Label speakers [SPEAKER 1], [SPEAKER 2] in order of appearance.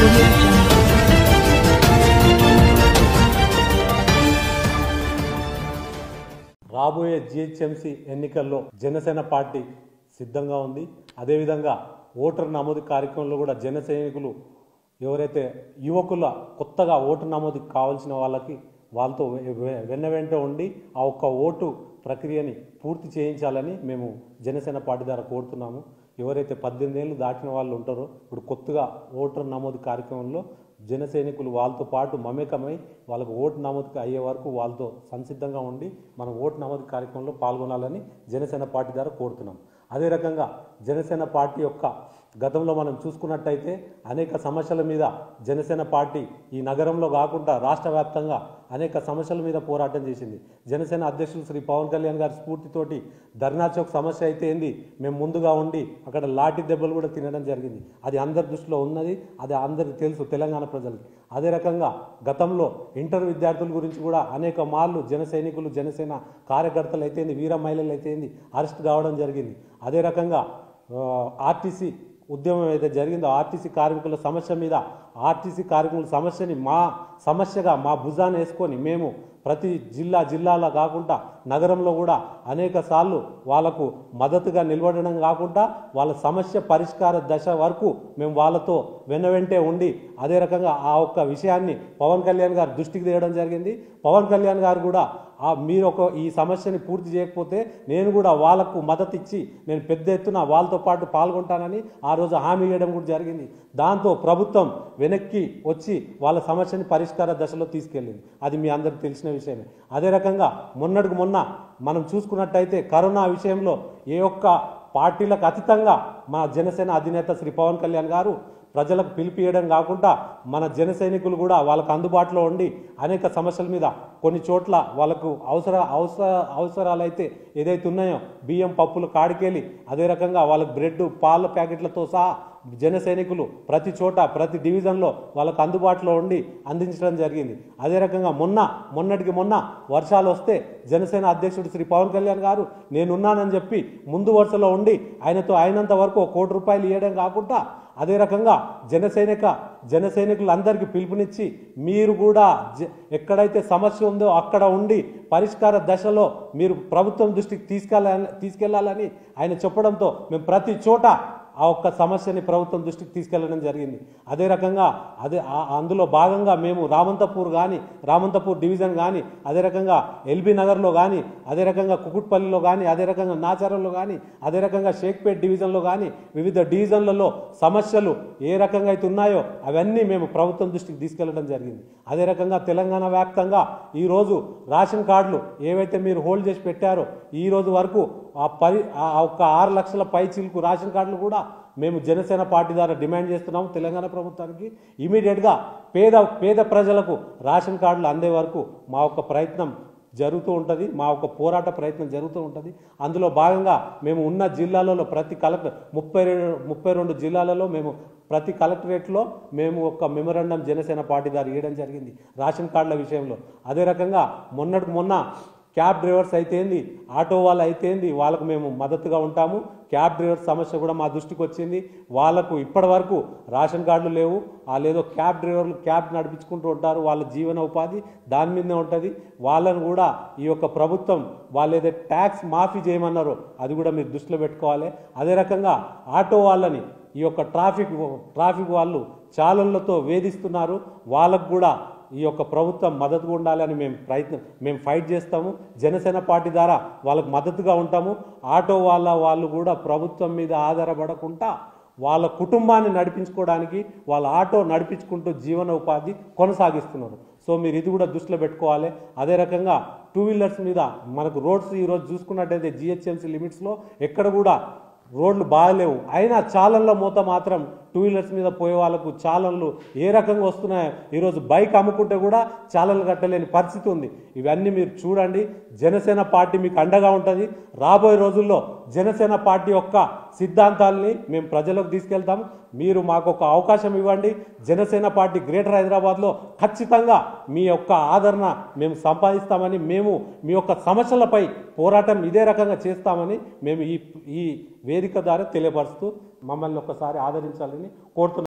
[SPEAKER 1] audio jungle.
[SPEAKER 2] రాబోయే GHMC ఎన్నికల్లో Janasena party సిద్ధంగా ఉంది అదేవిధంగా ఓటర్ నమోదు కార్యక్రమంలో కూడా జన సైనికులు ఎవరైతే యువకుల కొత్తగా ఓటర్ నమోదు కావాల్సిన వాళ్ళకి వాళ్ళతో వె- వె- వెన్న వెంట ఉండి ఆ ఒక్క ఓటు ప్రక్రియని పూర్తి చేయించాలని మేము జనసేన పార్టీ ద్వారా కోరుతున్నాము ఎవరైతే పద్దెనిమిది ఏళ్ళు దాటిన వాళ్ళు ఉంటారో ఇప్పుడు కొత్తగా ఓటర్ నమోదు కార్యక్రమంలో జన సైనికులు వాళ్ళతో పాటు మమేకమై వాళ్ళకు ఓటు నమోదు అయ్యే వరకు వాళ్ళతో సంసిద్ధంగా ఉండి మనం ఓటు నమోదు కార్యక్రమంలో పాల్గొనాలని జనసేన పార్టీ ద్వారా కోరుతున్నాం అదే రకంగా జనసేన పార్టీ యొక్క గతంలో మనం చూసుకున్నట్టయితే అనేక సమస్యల మీద జనసేన పార్టీ ఈ నగరంలో కాకుండా రాష్ట్ర వ్యాప్తంగా అనేక సమస్యల మీద పోరాటం చేసింది జనసేన అధ్యక్షులు శ్రీ పవన్ కళ్యాణ్ గారి స్ఫూర్తితోటి ధర్నా చౌక్ సమస్య అయితే ఏంది మేము ముందుగా ఉండి అక్కడ లాఠీ దెబ్బలు కూడా తినడం జరిగింది అది అందరి దృష్టిలో ఉన్నది అది అందరికి తెలుసు తెలంగాణ ప్రజలకి అదే రకంగా గతంలో ఇంటర్ విద్యార్థుల గురించి కూడా అనేక మార్లు జన సైనికులు జనసేన కార్యకర్తలు అయితే ఏంది, వీర మహిళలు అయితే ఏంది, అరెస్ట్ కావడం జరిగింది అదే రకంగా ఆ, ఆర్టీసీ ఉద్యమం ఏదైతే జరిగిందో ఆర్టీసీ కార్మికుల సమస్య మీద ఆర్టీసీ కార్మికుల సమస్యని మా సమస్యగా మా భుజాన్ని వేసుకొని మేము ప్రతి జిల్లా జిల్లాలో కాకుండా నగరంలో కూడా అనేక సార్లు వాళ్ళకు మద్దతుగా నిలబడడం కాకుండా వాళ్ళ సమస్య పరిష్కార దశ వరకు మేము వాళ్ళతో వెన్నవెంటే ఉండి అదే రకంగా ఆ ఒక్క విషయాన్ని పవన్ కళ్యాణ్ గారు దృష్టికి తేయడం జరిగింది పవన్ కళ్యాణ్ గారు కూడా ఆ మీరు ఒక ఈ సమస్యని పూర్తి చేయకపోతే నేను కూడా వాళ్ళకు మద్దతు ఇచ్చి నేను పెద్ద ఎత్తున వాళ్ళతో పాటు పాల్గొంటానని ఆ రోజు హామీ ఇవ్వడం కూడా జరిగింది దాంతో ప్రభుత్వం వెనక్కి వచ్చి వాళ్ళ సమస్యని పరిష్కార దశలో తీసుకెళ్ళింది అది మీ అందరికి తెలిసిన విషయమే అదే రకంగా మొన్నటికి మొన్న మనం చూసుకున్నట్టయితే కరోనా విషయంలో ఏ ఒక్క పార్టీలకు అతీతంగా మా జనసేన అధినేత శ్రీ పవన్ కళ్యాణ్ గారు ప్రజలకు పిలిపియడం కాకుండా మన జన సైనికులు కూడా వాళ్ళకు అందుబాటులో ఉండి అనేక సమస్యల మీద కొన్ని చోట్ల వాళ్ళకు అవసర అవసర అవసరాలైతే ఏదైతే ఉన్నాయో బియ్యం పప్పులు కాడికెళ్ళి అదే రకంగా వాళ్ళకు బ్రెడ్ పాల ప్యాకెట్లతో సహా జన సైనికులు ప్రతి చోట ప్రతి డివిజన్లో వాళ్ళకు అందుబాటులో ఉండి అందించడం జరిగింది అదే రకంగా మొన్న మొన్నటికి మొన్న వర్షాలు వస్తే జనసేన అధ్యక్షుడు శ్రీ పవన్ కళ్యాణ్ గారు నేనున్నానని చెప్పి ముందు వరుసలో ఉండి ఆయనతో అయినంత వరకు ఒక కోటి రూపాయలు ఇవ్వడం కాకుండా అదే రకంగా జనసైనిక జన సైనికులందరికీ పిలుపునిచ్చి మీరు కూడా జ- ఎక్కడైతే సమస్య ఉందో అక్కడ ఉండి పరిష్కార దశలో మీరు ప్రభుత్వం దృష్టికి తీసుకెళ్ళాలని తీసుకెళ్లాలని ఆయన చెప్పడంతో మేము ప్రతి చోట ఆ ఒక్క సమస్యని ప్రభుత్వం దృష్టికి తీసుకెళ్లడం జరిగింది అదే రకంగా అదే ఆ- అందులో భాగంగా మేము రామంతపూర్ కానీ రామంతపూర్ డివిజన్ కానీ అదే రకంగా ఎల్బీ నగర్లో కానీ అదే రకంగా కుకుట్పల్లిలో కానీ అదే రకంగా నాచారంలో కానీ అదే రకంగా షేక్పేట్ డివిజన్లో కానీ వివిధ డివిజన్లలో సమస్యలు ఏ రకంగా అయితే ఉన్నాయో అవన్నీ మేము ప్రభుత్వం దృష్టికి తీసుకెళ్లడం జరిగింది అదే రకంగా తెలంగాణ వ్యాప్తంగా ఈరోజు రేషన్ కార్డులు ఏవైతే మీరు హోల్డ్ చేసి పెట్టారో ఈ రోజు వరకు ఆ పరి ఆ ఒక్క ఆరు లక్షల పై చిలుకు రేషన్ కార్డులు కూడా మేము జనసేన పార్టీ ద్వారా డిమాండ్ చేస్తున్నాము తెలంగాణ ప్రభుత్వానికి ఇమీడియట్గా పేద పేద ప్రజలకు రేషన్ కార్డులు అందే వరకు మా యొక్క ప్రయత్నం జరుగుతూ ఉంటుంది మా యొక్క పోరాట ప్రయత్నం జరుగుతూ ఉంటుంది అందులో భాగంగా మేము ఉన్న జిల్లాలలో ప్రతి కలెక్టర్ ముప్పై రెండు ముప్పై రెండు జిల్లాలలో మేము ప్రతి కలెక్టరేట్లో మేము ఒక మెమరాండం జనసేన పార్టీ ద్వారా ఇవ్వడం జరిగింది రేషన్ కార్డుల విషయంలో అదే రకంగా మొన్నటికి మొన్న క్యాబ్ డ్రైవర్స్ అయితేంది ఆటో వాళ్ళు అయితేంది వాళ్ళకు మేము మద్దతుగా ఉంటాము క్యాబ్ డ్రైవర్ సమస్య కూడా మా దృష్టికి వచ్చింది వాళ్ళకు ఇప్పటి వరకు రేషన్ కార్డులు లేవు వాళ్ళేదో క్యాబ్ డ్రైవర్లు క్యాబ్ నడిపించుకుంటూ ఉంటారు వాళ్ళ జీవన ఉపాధి దాని మీదనే ఉంటుంది వాళ్ళను కూడా ఈ యొక్క ప్రభుత్వం వాళ్ళు ఏదైతే ట్యాక్స్ మాఫీ చేయమన్నారో అది కూడా మీరు దృష్టిలో పెట్టుకోవాలి అదే రకంగా ఆటో వాళ్ళని ఈ యొక్క ట్రాఫిక్ ట్రాఫిక్ వాళ్ళు చాలన్లతో వేధిస్తున్నారు వాళ్ళకు కూడా ఈ యొక్క ప్రభుత్వం మద్దతుగా ఉండాలని మేము ప్రయత్నం మేము ఫైట్ చేస్తాము జనసేన పార్టీ ద్వారా వాళ్ళకు మద్దతుగా ఉంటాము ఆటో వాళ్ళ వాళ్ళు కూడా ప్రభుత్వం మీద ఆధారపడకుండా వాళ్ళ కుటుంబాన్ని నడిపించుకోవడానికి వాళ్ళ ఆటో నడిపించుకుంటూ జీవన ఉపాధి కొనసాగిస్తున్నారు సో మీరు ఇది కూడా దృష్టిలో పెట్టుకోవాలి అదే రకంగా టూ వీలర్స్ మీద మనకు రోడ్స్ ఈరోజు చూసుకున్నట్టయితే జిహెచ్ఎంసీ లిమిట్స్లో ఎక్కడ కూడా రోడ్లు బాగలేవు అయినా చాలన్ల మూత మాత్రం టూ వీలర్స్ మీద పోయే వాళ్ళకు చాలన్లు ఏ రకంగా వస్తున్నాయో ఈరోజు బైక్ అమ్ముకుంటే కూడా చాలన్లు కట్టలేని పరిస్థితి ఉంది ఇవన్నీ మీరు చూడండి జనసేన పార్టీ మీకు అండగా ఉంటుంది రాబోయే రోజుల్లో జనసేన పార్టీ యొక్క సిద్ధాంతాలని మేము ప్రజలకు తీసుకెళ్తాం మీరు మాకు ఒక అవకాశం ఇవ్వండి జనసేన పార్టీ గ్రేటర్ హైదరాబాద్లో ఖచ్చితంగా మీ యొక్క ఆదరణ మేము సంపాదిస్తామని మేము మీ యొక్క సమస్యలపై పోరాటం ఇదే రకంగా చేస్తామని మేము ఈ ఈ వేదిక ద్వారా తెలియపరుస్తూ మమ్మల్ని ఒక్కసారి ఆదరించాలని కోరుతున్నాం